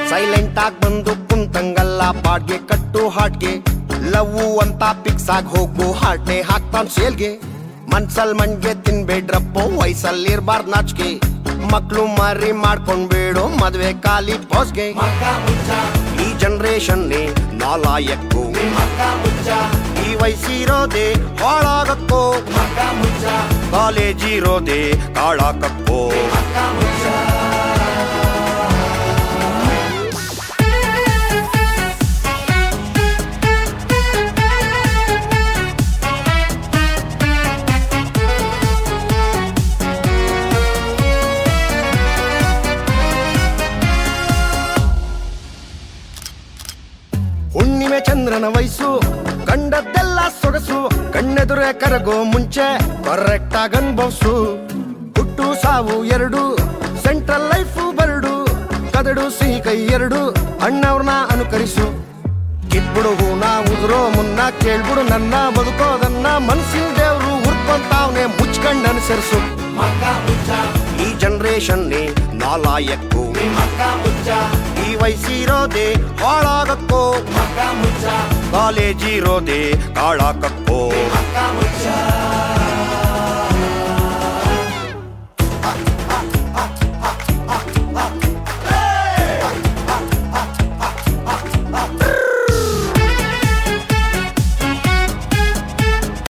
silent ಆಗಿ ಬಂದು ಕುಂತಂಗಲ್ಲ ಬಾಡ್ಗೆ ಕಟ್ಟು ಹಾಟ್ಗೆ ಲವ್ ಅಂತ ಪಿಕ್ಸ್ ಆಗಿ ಹೋಗು ಹಾರ್ಟ್ನೆ ಹಾಕ್ತಾನ್ ಸೇಲ್ಗೆ ಮನ್ಸಲ್ ಮಣ್ಗೆ ತಿನ್ಬೇಡ್ರಪ್ಪೋ ವಯಸ್ಸಲ್ಲಿ ಇರ್ಬಾರ್ದು ನಾಚಿಕೆ ಮಕ್ಳು ಮಾರಿ ಮಾಡ್ಕೊಂಡ್ಬೇಡು ಮದ್ವೆ ಖಾಲಿ ಪೋಸ್ಗೆ ಈ ಜನರೇಷನ್ ನಾಲಾಯಕ್ಕು ಈ ವಯಸ್ಸಿರೋದೆ ಹಾಳಾಗಕ್ಕೋ ಕಾಲೇಜ್ ಇರೋದೆ ಕಾಳಾಕಕ್ಕೋ ಹುಣ್ಣಿಮೆ ಚಂದ್ರನ ವಯಸ್ಸು ಕಂಡದ್ದೆಲ್ಲ ಸೊಗಸು ಕಣ್ಣೆದುರೆ ಕರಗೋ ಮುಂಚೆ ಕರೆಕ್ಟ್ ಆಗಿ ಅನ್ಭವ್ಸು ಹುಟ್ಟು ಸಾವು ಎರಡು ಸೆಂಟ್ರಲ್ ಲೈಫು ಬರಡು ಕದಡು ಸಿಹಿ ಕೈ ಎರಡು ಅಣ್ಣವ್ರನ್ನ ಅನುಕರಿಸು ಕಿತ್ಬಿಡು ಹೂನ ಉದುರೋ ಮುನ್ನ ಕೇಳ್ಬಿಡು ನನ್ನ ಬದುಕೋದನ್ನ ಮನ್ಸಿನ ದೇವ್ರು ಹುರ್ಕೊಂತಾವ್ನೆ ಮುಚ್ಕಂಡ್ ಅನುಸರಿಸು ಈ ಜನರೇಷನ್ ನಾಲಾಯಕ್ಕು ಈ ವಯಸ್ಸಿರೋದೆ ಹಾಳಾಗಕ್ಕೋ ಕಾಲೇಜ್ ಇರೋದೆ ಕಾಳಾಕಕ್ಕೋ